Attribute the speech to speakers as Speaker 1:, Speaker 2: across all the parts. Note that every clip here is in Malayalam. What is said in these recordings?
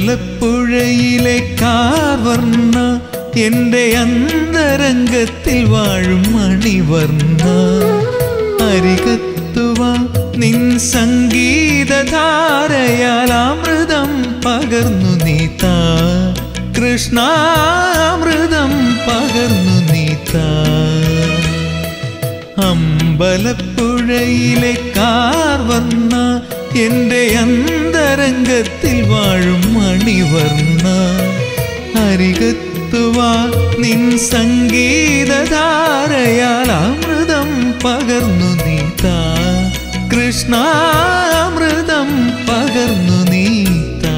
Speaker 1: അമ്പലപ്പുഴയിലെ കാർവർണ്ണ എന്റെ അന്തരംഗത്തിൽ വാഴും മണിവർണ്ണ അരികത്തുവ നിൻ സംഗീതധാരയാൽ അമൃതം പകർന്നു നീതാ കൃഷ്ണാമൃതം പകർന്നു നീതാ അമ്പലപ്പുഴയിലെ കാർവർണ്ണ എന്റെ അന്തരംഗത്തിൽ വാഴും മണിവർണ്ണ അരികത്തുവാ നിൻ സംഗീതധാരയാൽ അമൃതം പകർന്നു നീതാ കൃഷ്ണാമൃതം പകർന്നു നീതാ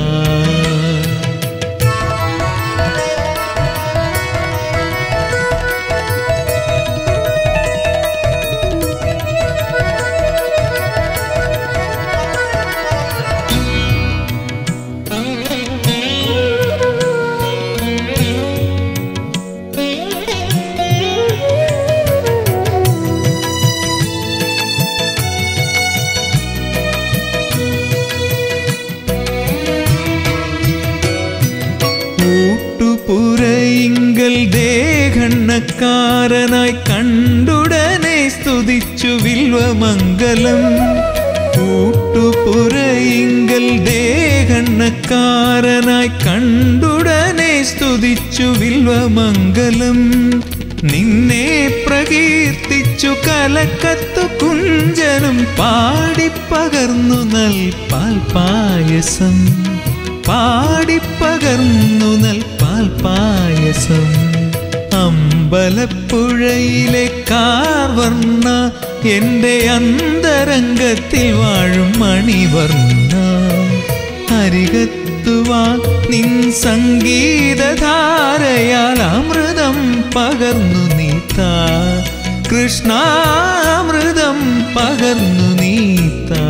Speaker 1: കൂട്ടുപുരയിങ്കൽ ദേഹണ്ണക്കാരനായി കണ്ടുടനെ സ്തുതിച്ചു വിൽവമംഗലം കൂട്ടുപുരയിങ്കൽ ദേഹണ്ണക്കാരനായി കണ്ടുടനെ സ്തുതിച്ചു വിൽവമംഗലം നിന്നെ പ്രകീർത്തിച്ചു കലക്കത്തു കുഞ്ചനും പാടിപ്പകർന്നു നൽ പാൽപായസം പാടിപ്പകർന്നു നൽ പാൽപായസം അമ്പലപ്പുഴയിലെ കാർവർണ്ണ എന്റെ അന്തരംഗത്തിൽ വാഴും മണിവർണ്ണ അരികത്തുവാ നിൻ സംഗീതധാരയാൽ അമൃതം പകർന്നു നീതാ കൃഷ്ണാമൃതം പകർന്നു നീതാ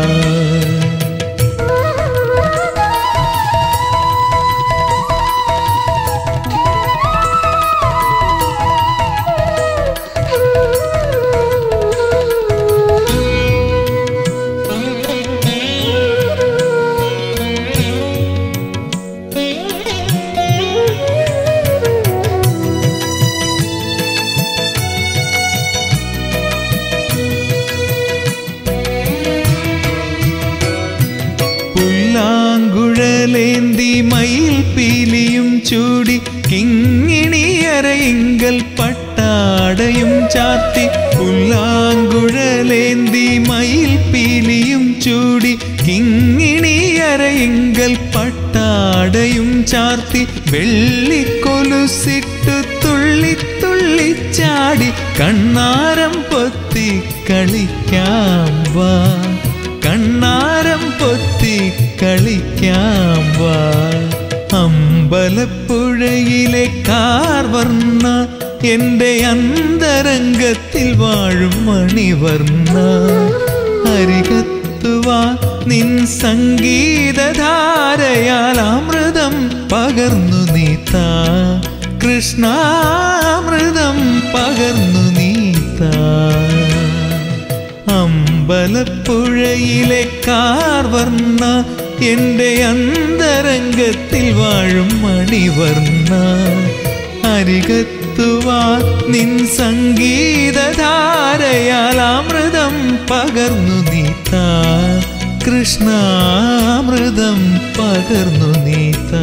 Speaker 1: പുല്ലാങ്കുഴലേന്തി മയിൽ പീലിയും ചൂടി കിങ്ങിണിയറയിങ്കൽ പട്ടാടയും ചാത്തി പുല്ലാങ്കുഴലേന്തി മയിൽ പീലിയും ചൂടി കിങ്ങിണിയറയിങ്കൽ പട്ടാടയും ചാർത്തി വെള്ളിക്കൊലുസിട്ടു തുള്ളി തുള്ളിച്ചാടി കണ്ണാരം പൊത്തി കളിക്കാം വാ കണ്ണാരം പൊത്തി കളിക്കാം വാ അമ്പലപ്പുഴയിലെ കാർവർണ്ണ എന്റെ അന്തരംഗത്തിൽ വാഴും മണിവർണ്ണ അരികത്തുവാ നിൻ സംഗീതധാരയാൽ അമൃതം പകർന്നു നീതാ കൃഷ്ണാമൃതം പകർന്നു നീതാ അമ്പലപ്പുഴയിലെ കാർവർണ്ണ എന്റെ അന്തരംഗത്തിൽ വാഴും മണിവർണ്ണ അരികത്തുവാ നിൻ സംഗീതധാരയാൽ അമൃതം പകർന്നു നീതാ കൃഷ്ണാമൃതം പകർന്നു നീതാ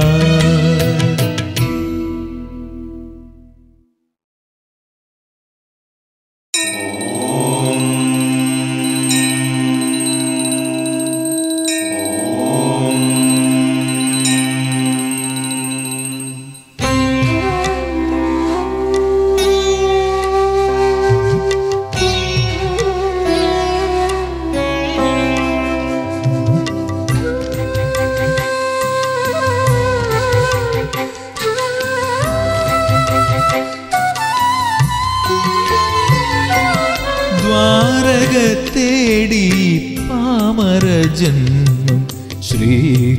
Speaker 1: ദ്വാരക തേടി പാമര ജന്മം ശ്രീ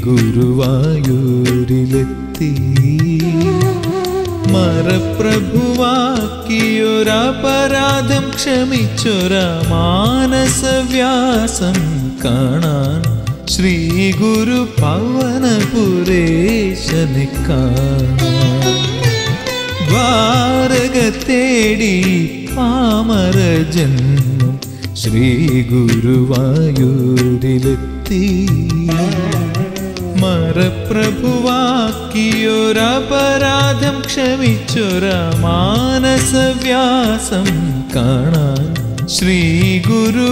Speaker 1: ഗുരുവായൂരിലെത്തി മറപ്രഭുവാക്കിയൊരപരാധം ക്ഷമിച്ചൊര മാനസവ്യാസം കാണാൻ ശ്രീ ഗുരു പവനപുരേശനെ കാണാൻ ദ്വാരക തേടി പാമര ജന്മം ശ്രീ ഗുരുവായൂരിലെത്തി മറപ്രഭുവാക്കിയൊരപരാധം ക്ഷമിച്ചൊര മാനസവ്യാസം കാണാൻ ശ്രീ ഗുരു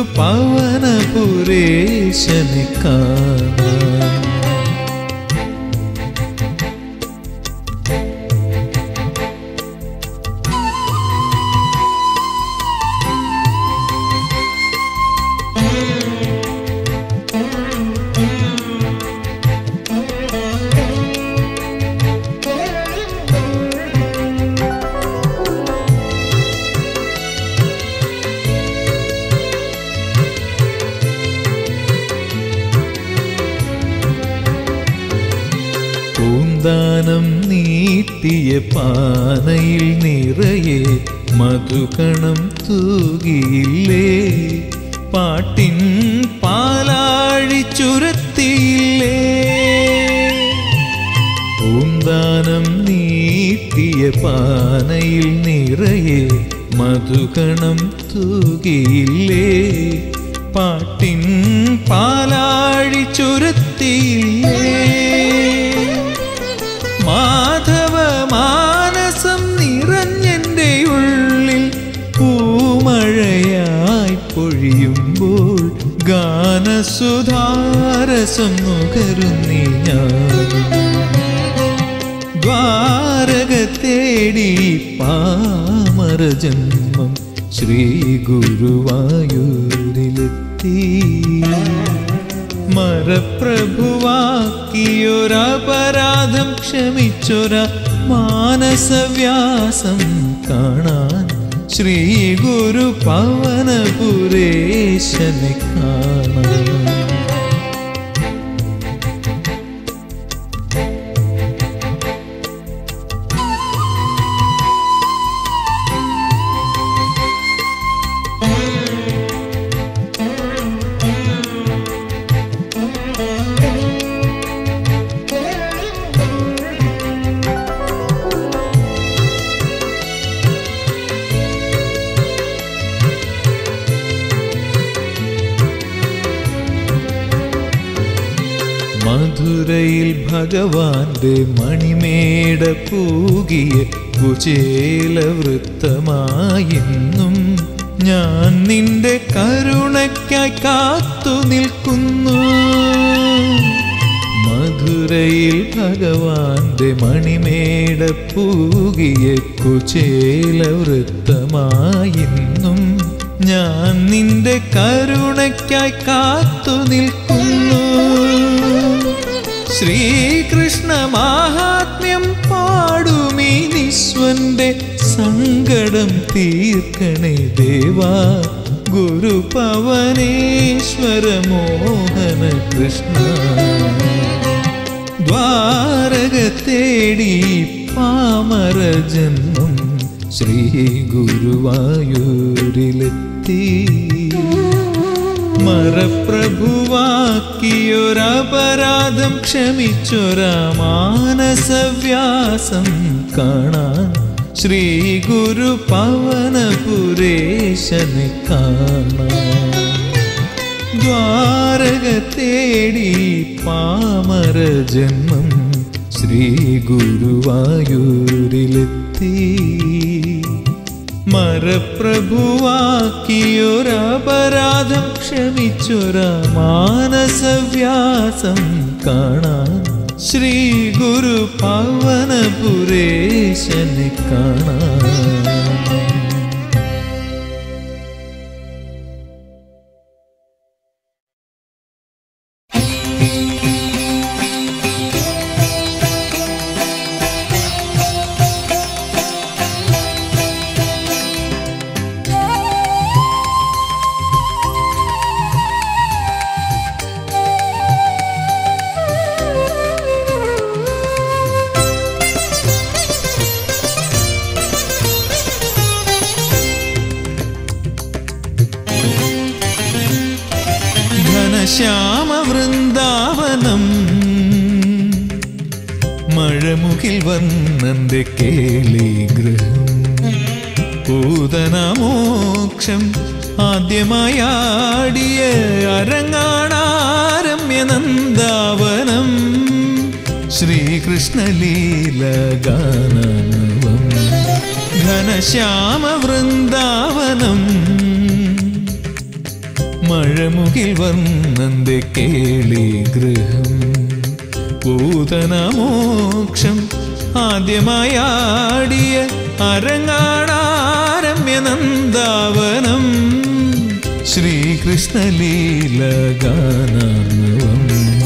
Speaker 1: പവനപുരേശനെ കാണാൻ പൂന്താനം നീട്ടിയ പാനയിൽ നിറയെ മധുകണം തൂകിയില്ലേ പാട്ടിൻ പാലാഴി ചുരത്തിയില്ലേ പൂന്താനം നീട്ടിയ പാനയിൽ നിറയെ മധുകണം തൂകിയില്ലേ പാട്ടിൻ പാലാഴി ചുരത്തിയില്ലേ മാധവ മാനസം നിറഞ്ഞെൻ്റെ ഉള്ളിൽ പൂമഴയായി പൊഴിയുമ്പോൾ ഗാനസുധാരസം നുകരുന്നി ഞാൻ ദ്വാരക തേടി പാമര ജന്മം ശ്രീ ഗുരുവായൂരിലെത്തി മറപ്രഭുവാക്കിയൊരപരാധം ക്ഷമിച്ചൊര മാനസവ്യാസം കാണാൻ ശ്രീ ഗുരു പവനപുരേശനെ കാണാൻ മധുരയിൽ ഭഗവാന്റെ മണിമേട പൂകിയ കുചേല വൃത്തമായിന്നും ഞാൻ നിന്റെ കരുണയ്ക്കായി കാത്തു നിൽക്കുന്നു മധുരയിൽ ഭഗവാന്റെ മണിമേട പൂകിയ കുചേല വൃത്തമായിന്നും ഞാൻ നിന്റെ കരുണയ്ക്കായി കാത്തു നിൽക്കുന്നു ശ്രീകൃഷ്ണ മാഹാത്മ്യം പാടുമീ നിസ്വന്റെ സങ്കടം തീർക്കണേ ദേവാ ഗുരു പവനേശ്വര മോഹന കൃഷ്ണ ദ്വാരക തേടി പാമര ജന്മം ശ്രീ ഗുരുവായൂരിലെത്തി മറപ്രഭുവാക്കിയൊരപരാധം ക്ഷമിച്ചൊര മാനസവ്യാസം കാണാൻ ശ്രീ ഗുരു പവനപുരേശനെ കാണാൻ ദ്വാരക തേടി പാമര ജന്മം ശ്രീ ഗുരുവായൂരിലെത്തി മറപ്രഭുവാക്കിയൊരപരാധം ക്ഷമിച്ചൊര മാനസവ്യാസം കാണാൻ ശ്രീ ഗുരു പവനപുരേശനെ കാണാൻ
Speaker 2: Thank you.
Speaker 1: മഴമുകിൽ വർണ്ണന്റെ കേളി ഗൃഹം പൂതനമോക്ഷം ആദ്യമായാടിയ അരങ്ങാണാരമ്യ നന്ദാവനം ശ്രീകൃഷ്ണലീലഗാനവം ഘനശ്യാമ വൃന്ദാവനം മഴമുകിൽ വർണ്ണന്റെ കേളി ഗൃഹം പൂതനമോക്ഷം ആദ്യമായാടിയ അരങ്ങാണാരമ്യ നന്ദാവനം ശ്രീകൃഷ്ണലീലഗാനവം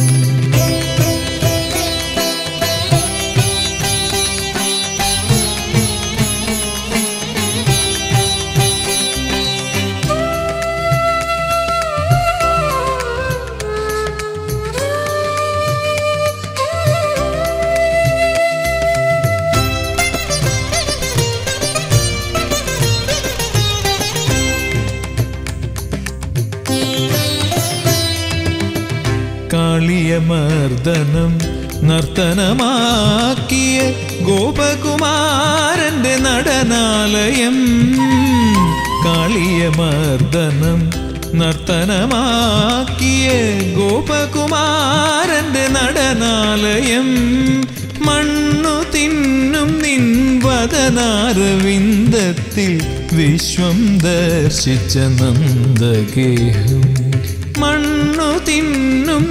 Speaker 1: കാളിയമർദ്ദനം നർത്തനമാക്കിയ ഗോപകുമാരന്റെ നടനാലയം കാളിയമർദ്ദനം നർത്തനമാക്കിയ ഗോപകുമാരന്റെ നടനാലയം മണ്ണു തിന്നും നിൻവദനാരവിന്ദത്തിൽ വിശ്വം ദർശിച്ച നന്ദഗേഹം മണ്ണു തിന്നും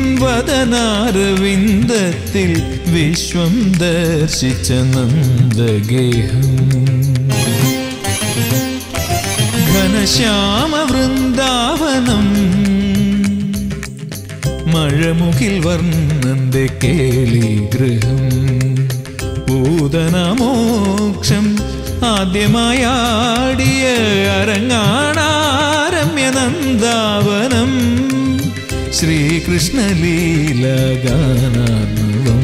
Speaker 1: നിൻവദനാരവിന്ദത്തിൽ വിശ്വം ദർശിച്ച നന്ദഗേഹം ഘനശ്യാമ വൃന്ദാവനം മഴമുകിൽ വർണ്ണന്റെ കേളി ഗൃഹം പൂതനമോക്ഷം ആദ്യമായാടിയ അരങ്ങാണാരമ്യ നന്ദാവനം ശ്രീകൃഷ്ണലീലഗാനവം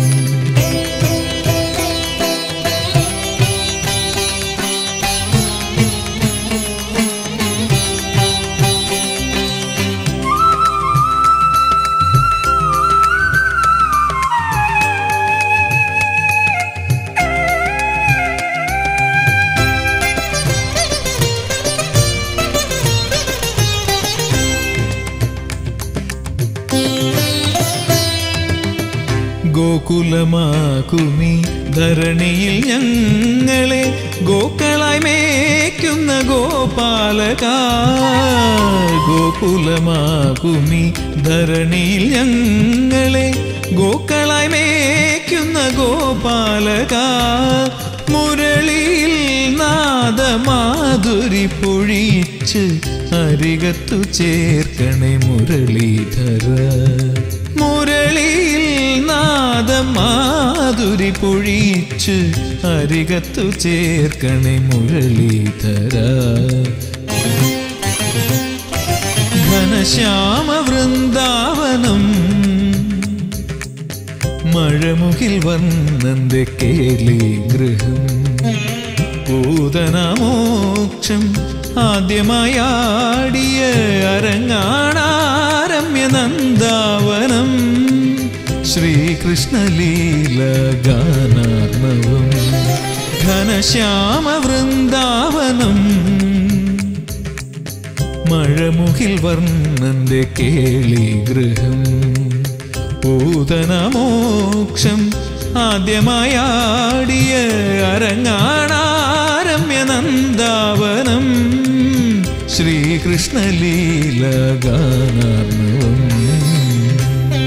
Speaker 1: ഗോകുലമാകുമി ധരണിയിൽ ഞങ്ങളെ ഗോക്കളായി മേയ്ക്കുന്ന ഗോപാലക ഗോകുലമാകുമി ധരണിയിൽ ഞങ്ങളെ ഗോക്കളായി മേയ്ക്കുന്ന ഗോപാലക മുരളിയിൽ നാദമാധുരി പൊഴിച്ച് അരികത്തു ചേർക്കണേ മുരളീധര മുരളിയിൽ നാദമാധുരി പൊഴിച്ച് അരികത്തു ചേർക്കണേ മുരളീധര ഘനശ്യാമ വൃന്ദാവനം മഴമുകിൽ വർണ്ണന്റെ കേളി ഗൃഹം പൂതനമോക്ഷം ആദ്യമായാടിയ അരങ്ങാണാരമ്യ നന്ദാവനം ശ്രീകൃഷ്ണലീലഗാനാർണവം ഘനശ്യാമ വൃന്ദാവനം മഴമുകിൽ വർണ്ണന്റെ കേളി ഗൃഹം പൂതനമോക്ഷം ആദ്യമായാടിയ അരങ്ങാണാരമ്യ നന്ദാവനം ശ്രീകൃഷ്ണലീലഗാനാർണവം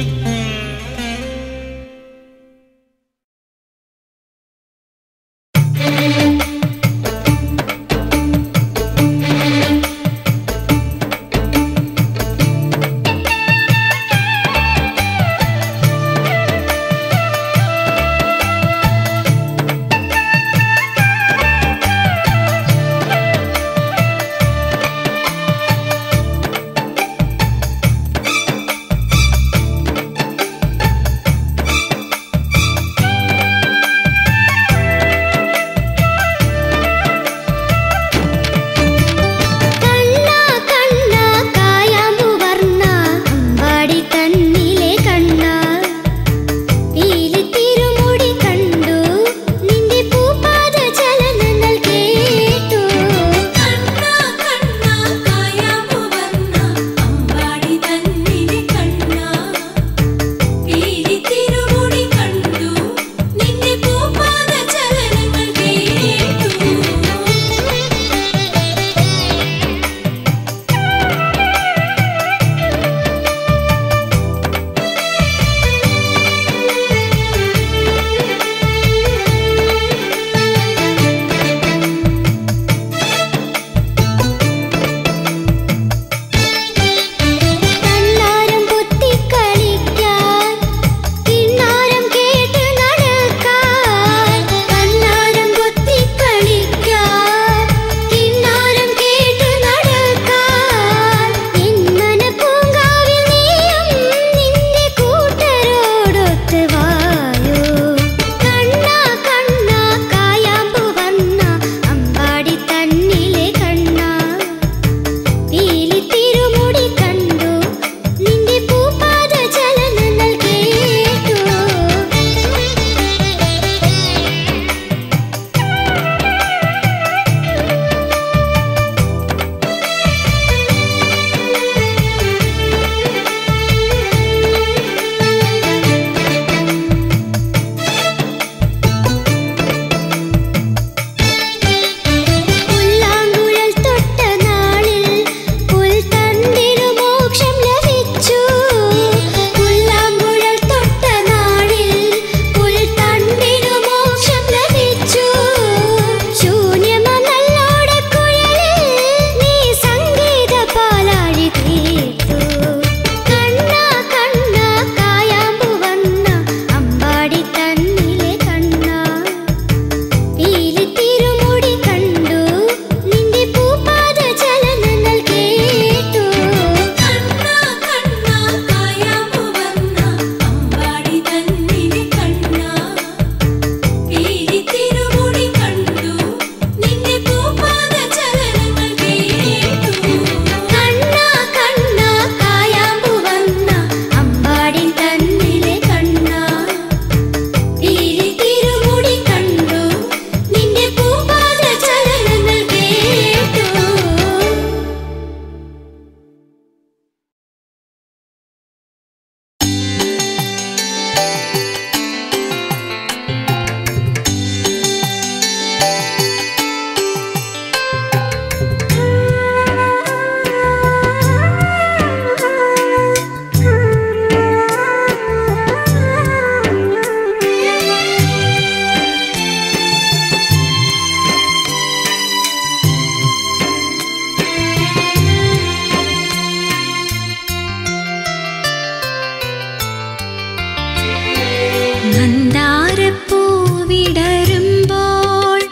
Speaker 2: വിടരുമ്പോൾ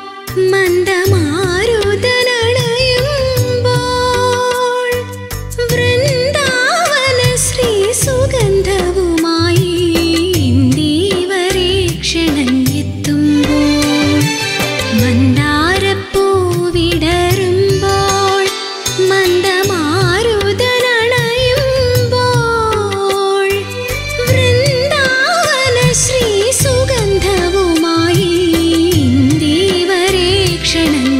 Speaker 2: മന്ദമാരുതനണയുമ്പോൾ വൃന്ദാവന ശ്രീ സുഗന്ധവുമായി ഇന്ദീവരേക്ഷണൻ എത്തുമ്പോൾ മന്ദാരപ്പൂ വിടരുമ്പോൾ മന്ദമാരുതനണയുമ്പോൾ വൃന്ദാവന ശ്രീ സുഗന്ധവുമായി ഇന്ദീവരേക്ഷണൻ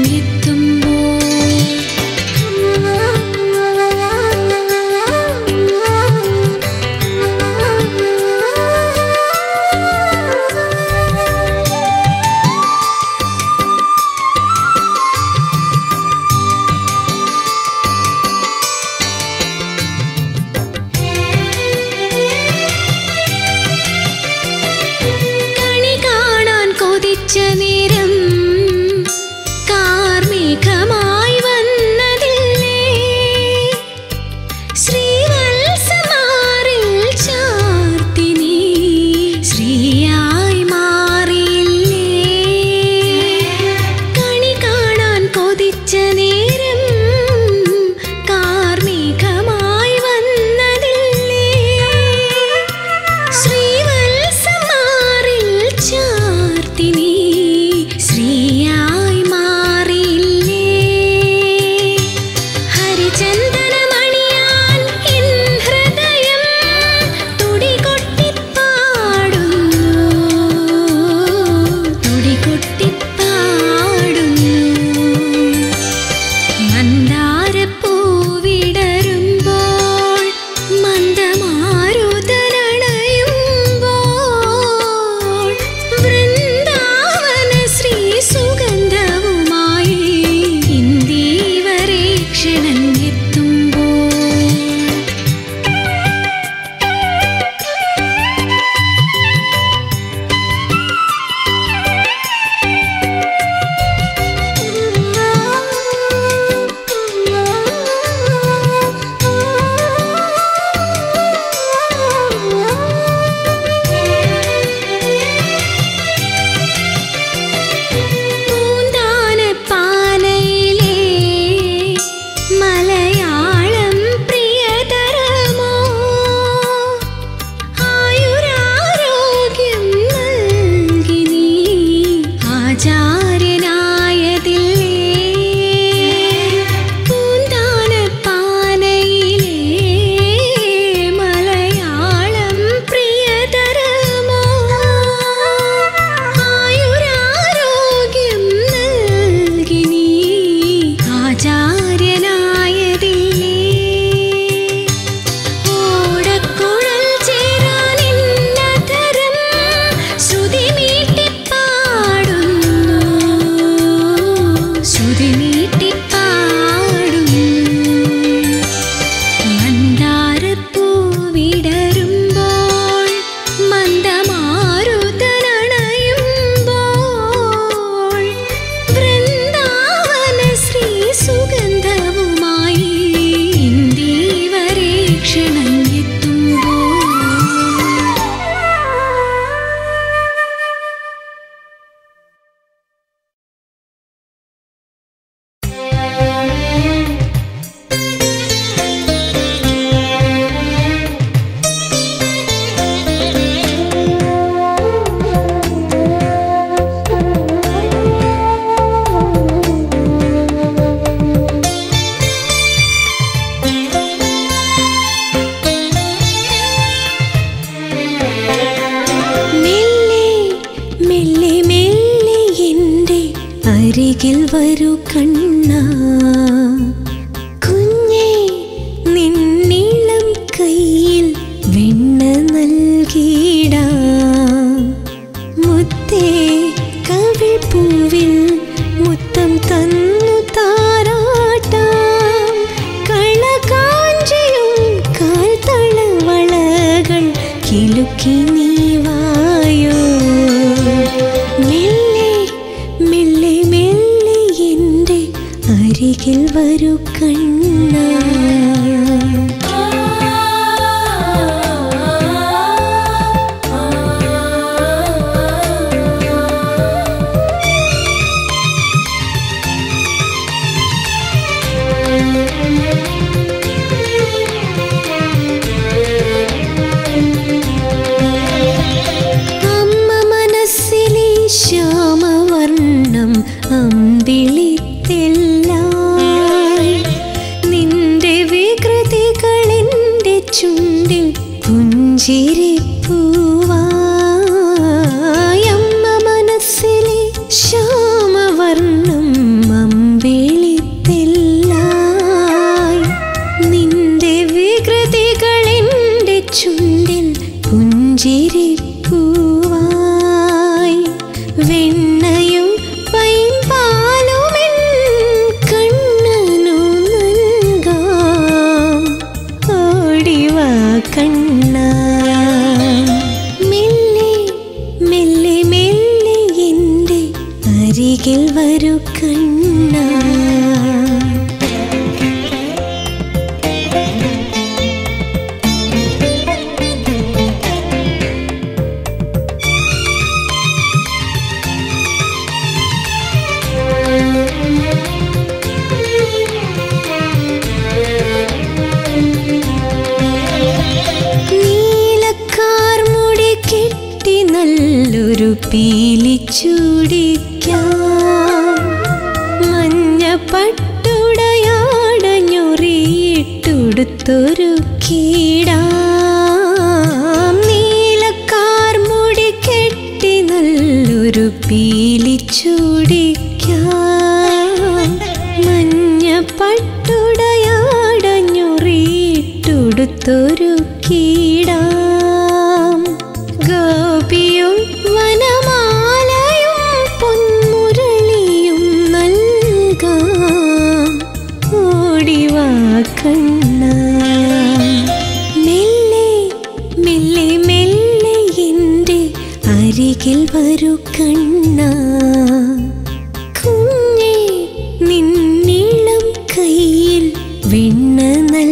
Speaker 2: എത്തുമ്പോൾ കണി കാണാൻ കൊതിച്ച നേരം കാർമേഘമായി വന്നതില്ലേ ശ്രീവത്സമാറിൽ ചാർത്തി നീ ശ്രീയായി മാറിയില്ലേ കണി കാണാൻ കൊതിച്ച നേരം കാർമേഘമായി വന്നതില്ലേ ശ്രീവത്സമാറിൽ ചാർത്തി നീ ശ്രീയായി മാറിയില്ലേ ഹരിചന്ദനമണിയാൻ എൻ ഹൃദയം തുടികൊട്ടിപ്പാടുന്നു തുടികൊട്ടിപ്പാടുന്നു മന്ദാരപ്പൂവിടരുമ്പോൾ മന്ദമാരുതനണയുമ്പോൾ വൃന്ദാവന ശ്രീ സുഗന്ധവുമായി ഇന്ദീവരേക്ഷണൻ എത്തുമ്പോൾ പൂന്താനപ്പാനയിലെ മലയാളം പ്രിയതരമോ ആയുരാരോഗ്യം നൽകി നീ ആചാര്യനായതില്ലേ പൂന്താനപ്പാനയിലെ മലയാളം പ്രിയതരമോ ആയുരാരോഗ്യം നൽകി നീ ആചാര്യനായതില്ലേ ഓടക്കുഴൽ ചേരാനിന്നതരം ശ്രുതി മീട്ടിപ്പാടുന്നു ശ്രുതി മീട്ടിപ്പാടുന്നു മന്ദാരപ്പൂ വിടരുമ്പോൾ മന്ദമാരുതനണയുമ്പോൾ വൃന്ദാവന ശ്രീ സുഗന്ധവുമായി ഇന്ദീവരേക്ഷണൻ എത്തുമ്പോൾ മെല്ലെ മെല്ലെ മെല്ലെ എൻ്റെ അരികിൽ വരൂ കണ്ണ കുഞ്ഞേ നിന്നിളം കയ്യിൽ വെണ്ണ നൽകിയിടാം മുത്തേ കവിൾ പൂവിൽ മുത്തം തന്നു താരാട്ടാം കളകാഞ്ചിയും കാൽ തളവളകൾ കിലുക്കി നീവായോ മെല്ലെ മെല്ലെ മെല്ലെ എൻ്റെ അരികിൽ വരൂ കണ്ണ ആ അരികിൽ വരൂ കണ്ണ നീലക്കാർ മുടി കെട്ടി നല്ലൊരു പീലി ചൂടിക്കാം മഞ്ഞ പട്ടുടയാടഞ്ഞൊറിയിട്ടുടുത്തൊരു കീടാം നീലക്കാർ മുടി കെട്ടി നല്ലൊരു പീലി ചൂടിക്കാം മഞ്ഞ പട്ടുടയാടഞ്ഞൊറിയിട്ടുടുത്തൊരു കീടാം ഗോപിയും വനമാലയും പൊന്മുരളിയും നൽകാം ഓടിവാ കണ്ണ മെല്ലെ മെല്ലെ മെല്ലെ എൻ്റെ അരികിൽ വരൂ കണ്ണ കുഞ്ഞേ നിന്നിളം കയ്യിൽ വെണ്ണ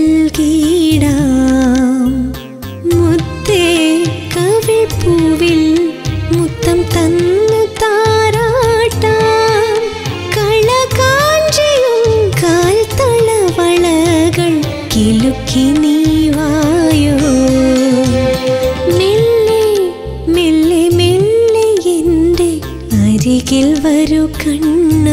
Speaker 2: നൽകിയിടാം മുത്തേ കവിൾ പൂവിൽ മുത്തം തന്നു താരാട്ടാം കളകാഞ്ചിയും കാൽ തളവളകൾ കിലുക്കി നീവായോ മെല്ലെ മെല്ലെ മെല്ലെ എൻ്റെ അരികിൽ വരൂ കണ്ണ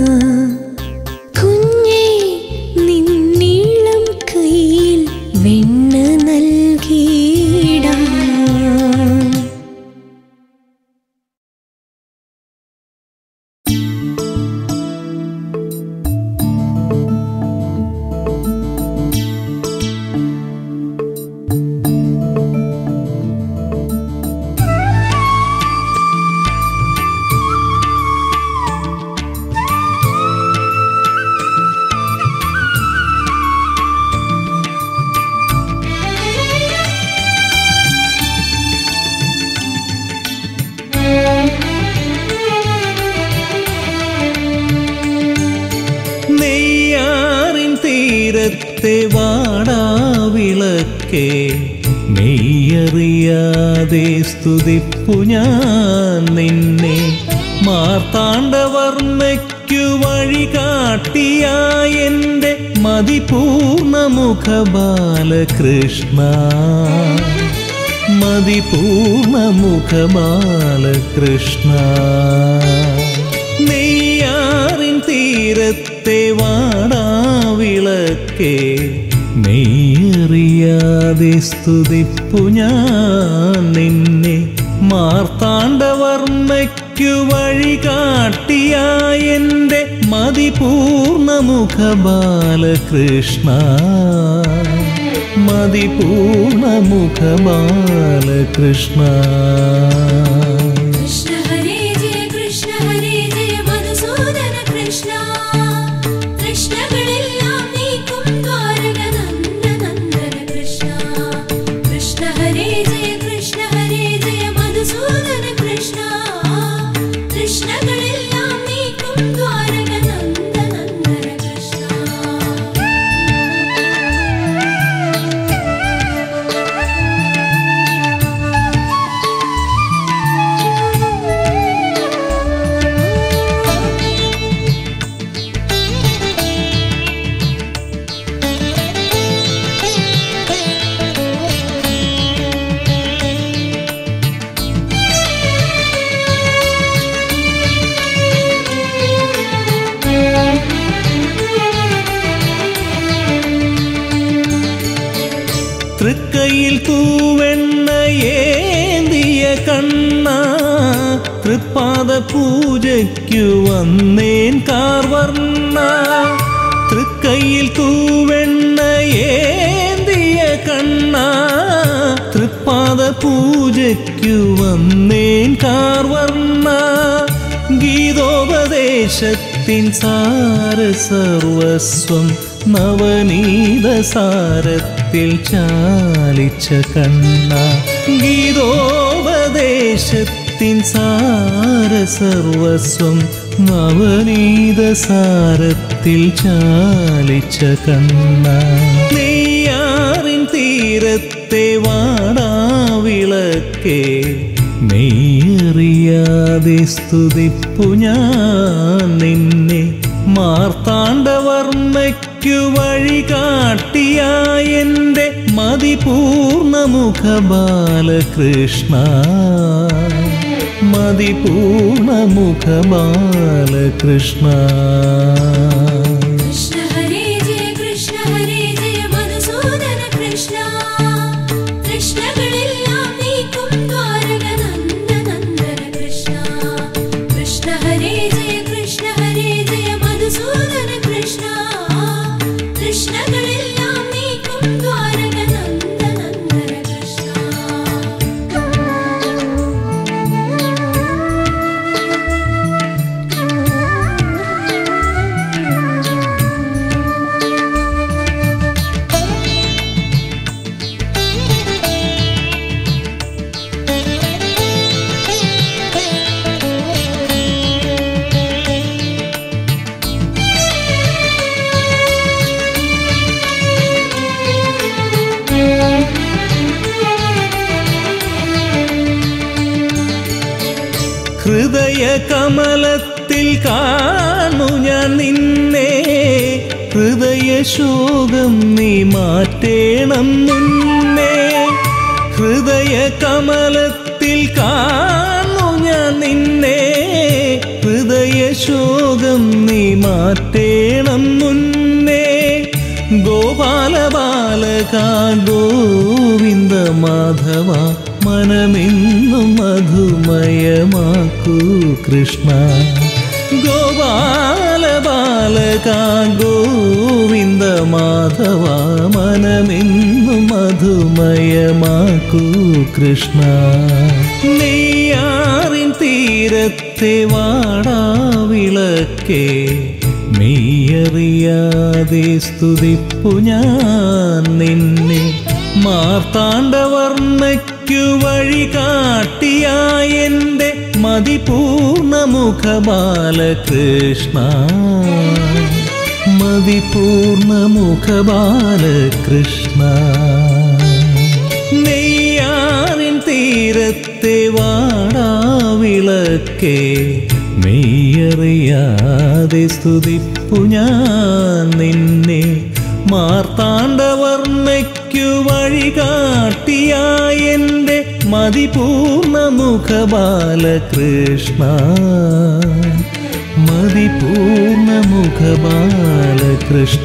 Speaker 2: കുഞ്ഞേ നിന്നീളം കയ്യിൽ വെണ്ണ നൽകിയിടാം
Speaker 1: നെയ്യാറിൻ തീരത്തെ വാടാവിളക്കേ മെയ്യറിയാതെ സ്തുതിപ്പു ഞാൻ നിന്നെ മാർത്താണ്ഡവർമ്മയ്ക്കു വഴി കാട്ടിയായ എൻ്റെ മതിപൂർണ്ണ മുഖബാലകൃഷ്ണ മതിപൂർണ്ണ മുഖബാലകൃഷ്ണ നെയ്യാറിൻ തീരത്തെ വാടാവിളക്കേ മെയ്യറിയാതെ സ്തുതിപ്പു ഞാൻ നിന്നെ മാർത്താണ്ഡവർമ്മയ്ക്കു വഴി കാട്ടിയായ എൻ്റെ മതിപൂർണ്ണ മുഖബാലകൃഷ്ണ മതിപൂർണ്ണ മുഖബാലകൃഷ്ണ
Speaker 3: കൃഷ്ണ ഹരേ ജയ കൃഷ്ണ ഹരേ ജയ മധുസൂദന കൃഷ്ണ കൃഷ്ണകളെല്ലാം നീക്കും ദ്വാരക നന്ദ നന്ദന കൃഷ്ണ കൃഷ്ണ ഹരേ ജയ കൃഷ്ണ ഹരേ ജയ മധുസൂദന കൃഷ്ണ കൃഷ്ണകളെല്ലാം നീക്കും ദ്വാരക നന്ദ നന്ദന കൃഷ്ണ
Speaker 1: തൃക്കൈയിൽ തൂവെണ്ണ ഏന്തിയ കണ്ണ തൃപ്പാദ പൂജയ്ക്കു വന്നേൻ കാർവർണ്ണ തൃക്കൈയിൽ തൂവെണ്ണ ഏന്തിയ കണ്ണ തൃപ്പാദ പൂജയ്ക്കു വന്നേൻ കാർവർണ്ണ ഗീതോപദേശത്തിൻ സാരസർവസ്വം നവനീത സാരത്തിൽ ചാലിച്ച കണ്ണ ഗീതോപദേശത്തിൻ സാരസർവസ്വം നവനീത സാരത്തിൽ ചാലിച്ച കണ്ണ നെയ്യാറിൻ തീരത്തെ വാടാവിളക്കേ നെയ്യറിയാതെ സ്തുതിപ്പു ഞാൻ നിന്നെ മാർത്താണ്ഡവർമ്മയ്ക്കു വഴി കാട്ടിയായ എൻ്റെ മതിപൂർണമുഖ ബാലകൃഷ്ണ മതിപൂർണമുഖ ബാലകൃഷ്ണ
Speaker 3: കൃഷ്ണ ഹരേ ജയ കൃഷ്ണ ഹരേ ജയ മധുസൂദന കൃഷ്ണ കൃഷ്ണകളെല്ലാം നീക്കും ദ്വാരക നന്ദ നന്ദന കൃഷ്ണ കൃഷ്ണ ഹരേ ജയ കൃഷ്ണ ഹരേ ജയ മധുസൂദന കൃഷ്ണ കൃഷ്ണകളെല്ലാം നീക്കും ദ്വാരക നന്ദ നന്ദന കൃഷ്ണ
Speaker 1: ഹൃദയ കമലത്തിൽ കാണു ഞാൻ നിന്നെ ഹൃദയ ശോകം നീ മാറ്റേണം മുന്നേ ഹൃദയ കമലത്തിൽ കാണു ഞാൻ നിന്നെ ഹൃദയ ശോകം നീ മാറ്റേണം മുന്നേ ഗോപാല ബാലക ഗോവിന്ദ മാധവ മനമെന്നും മധുമയമാക്കൂ കൃഷ്ണ ഗോപാല ബാലക ഗോവിന്ദ മാധവ മനമെന്നും മധുമയമാക്കൂ കൃഷ്ണ നെയ്യാറിൻ തീരത്തെ വാടാവിളക്കേ മെയ്യറിയാതെ സ്തുതിപ്പു ഞാൻ നിന്നെ മാർത്താണ്ഡവർമ്മയ്ക്കു വഴി കാട്ടിയായ എൻ്റെ മതിപൂർണമുഖ ബാലകൃഷ്ണ മതിപൂർണമുഖ ബാലകൃഷ്ണ നെയ്യാറിൻ തീരത്തെ വാടാവിളക്കേ മെയ്യറിയാതെ സ്തുതിപ്പു ഞാൻ നിന്നെ മാർത്താണ്ഡവർമ്മയ്ക്കു വഴി കാട്ടിയായ എൻ്റെ മതിപൂർണമുഖ ബാലകൃഷ്ണ മതിപൂർണമുഖ ബാലകൃഷ്ണ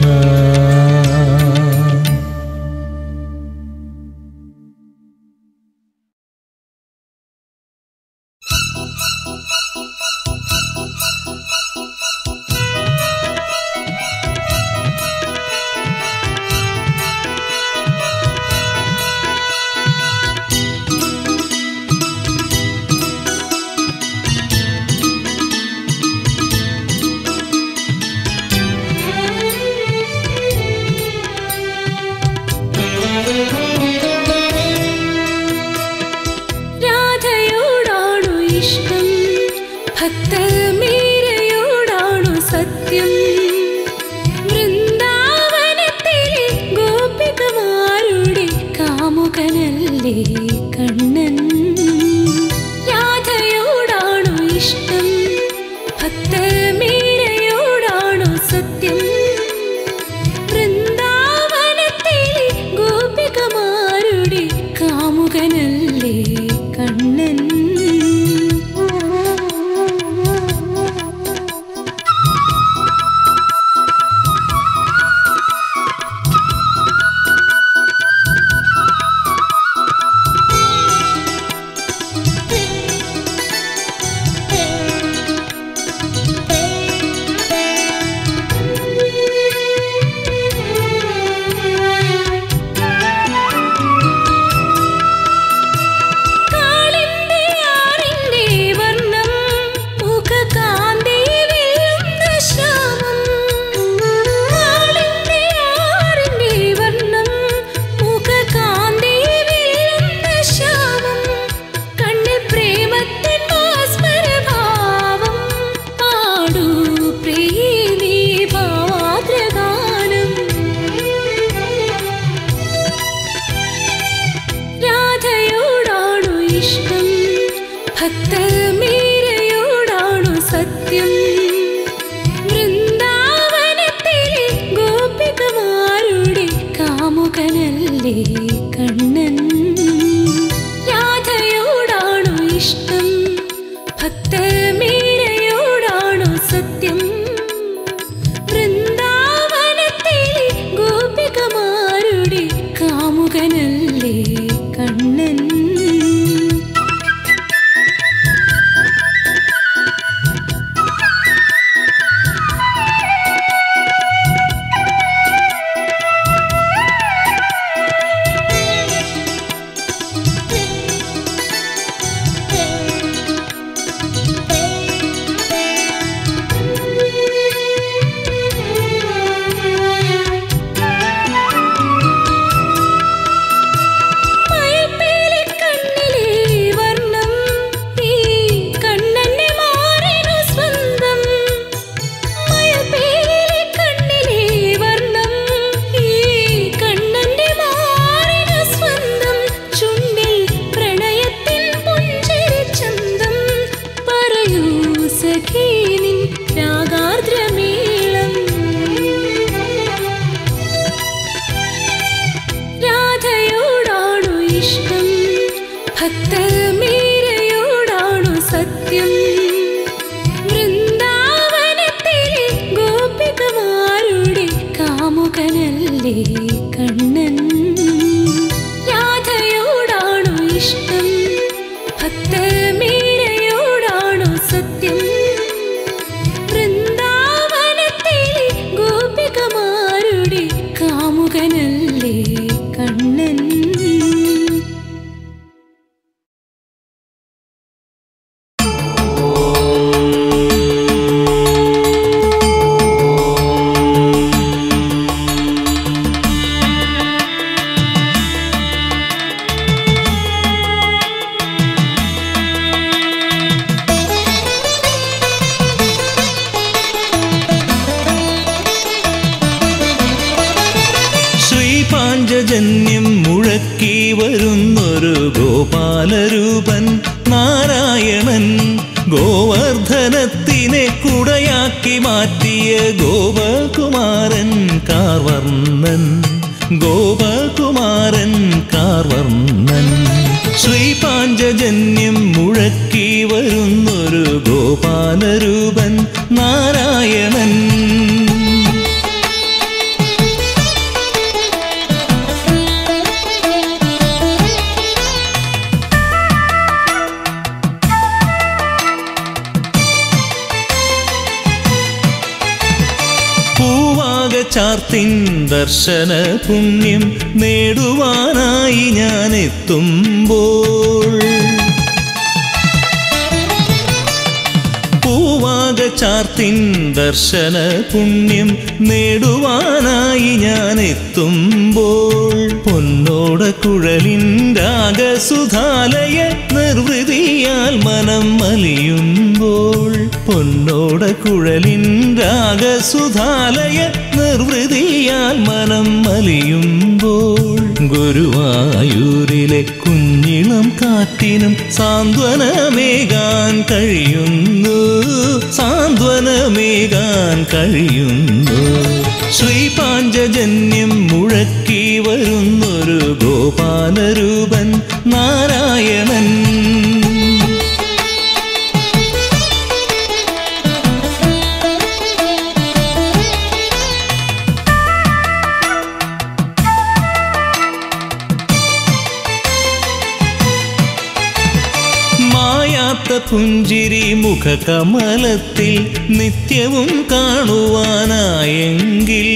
Speaker 2: രാധയോടാണു ഇഷ്ടം ഭക്തമീരയോടാണു സത്യം വൃന്ദാവനത്തിലെ ഗോപികമാരുടെ കാമുകനല്ലേ കണ്ണൻ രാധയോടാണു ഇഷ്ടം ഭക്തമീരയോടാണു സത്യം വൃന്ദാവനത്തിലെ ഗോപികമാരുടെ കാമുകനല്ലേ കണ്ണൻ ഭക്തമീരയോടാണു സത്യം വൃന്ദാവനത്തിലെ ഗോപികമാരുടെ കാമുകനല്ലേ കണ്ണൻ മയിൽപ്പീലി കണ്ണിലെ വർണ്ണം ഈ കണ്ണന്റെ മാറിനു സ്വന്തം മയിൽപ്പീലി കണ്ണിലെ വർണ്ണം ഈ കണ്ണന്റെ മാറിനു സ്വന്തം ചുണ്ടിൽ പ്രണയത്തിൻ പുഞ്ചിരി ചന്തം പറയൂ സഖീ നിൻ രാഗാർദ്രമേളം രാധയോടാണു ഇഷ്ടം ഭക്തമീരയോടാണു സത്യം വൃന്ദാവനത്തിലെ ഗോപികമാരുടെ കാമുകനല്ലേ കണ്ണൻ രാധയോടാണു ഇഷ്ടം ഭക്തമീരയോടാണു സത്യം വൃന്ദാവനത്തിലെ ഗോപികമാരുടെ കാമുകനല്ലേ കണ്ണൻ
Speaker 1: ശ്രീപാഞ്ചജന്യം മുഴക്കി വരുന്നൊരു ഗോപാലരൂപൻ നാരായണൻ ഗോവർദ്ധനത്തിനെ കുടയാക്കി മാറ്റിയ ഗോപകുമാരൻ കാർവർണ്ണൻ ഗോപകുമാരൻ കാർവർണ്ണൻ ശ്രീപാഞ്ചജന്യം മുഴക്കി വരുന്നൊരു ഗോപാലരൂപൻ നാരായണൻ പൂവാക ചാർത്തിൻ ദർശന പുണ്യം നേടുവാനായി ഞാൻ എത്തുമ്പോൾ പൂവാക ചാർത്തിൻ ദർശന പുണ്യം നേടുവാനായി ഞാൻ എത്തുമ്പോൾ പൊന്നോട കുഴലിൻ രാഗസുധാലയ നിർവൃതിയാൽ മനം മലിയുമ്പോൾ പൊന്നോട കുഴലിൻ രാഗസുധാലയ നിർവൃതിയാൽ മനം മലിയുമ്പോൾ ഗുരുവായൂരിലെ കുഞ്ഞിളം കാറ്റിനും സാന്ത്വനമേകാൻ കഴിയുന്നു സാന്ത്വനമേകാൻ കഴിയുന്നു ശ്രീപാഞ്ചജന്യം മുഴക്കി വരുന്നൊരു ഗോപാലരൂപൻ നാരായണൻ മായാത്ത പുഞ്ചിരി മുഖകമലത്തിൽ നിത്യവും കാണുവാനായെങ്കിൽ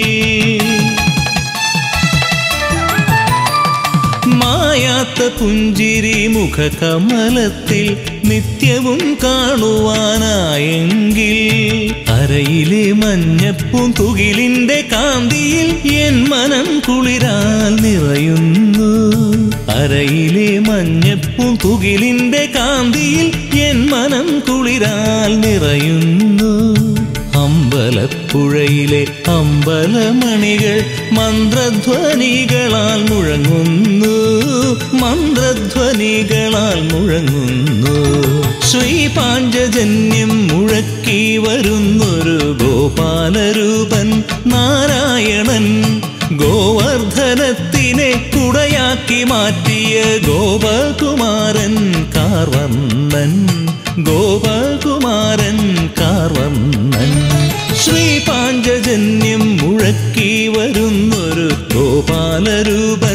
Speaker 1: മായാത്ത പുഞ്ചിരി മുഖകമലത്തിൽ നിത്യവും കാണുവാനായെങ്കിൽ അരയിലെ മഞ്ഞപ്പും തുകിലിന്റെ കാന്തിയിൽ എൻ മനം കുളിരാൽ നിറയുന്നു അരയിലെ മഞ്ഞപ്പും തുകിലിന്റെ കാന്തിയിൽ എൻ മനം കുളിരാൽ നിറയുന്നു അമ്പലപ്പുഴയിലെ അമ്പലമണികൾ മന്ത്രധ്വനികളാൽ മുഴങ്ങുന്നു മന്ത്രധ്വനികളാൽ മുഴങ്ങുന്നു ശ്രീപാഞ്ചജന്യം മുഴക്കി വരുന്നൊരു ഗോപാലരൂപൻ നാരായണൻ ഗോവർദ്ധനത്തിനെ കുടയാക്കി മാറ്റിയ ഗോപകുമാരൻ കാർവർണ്ണൻ ഗോപകുമാരൻ കാർവന്നൻ ശ്രീപാഞ്ചജന്യം മുഴക്കി വരുന്നൊരു ഗോപാലരൂപൻ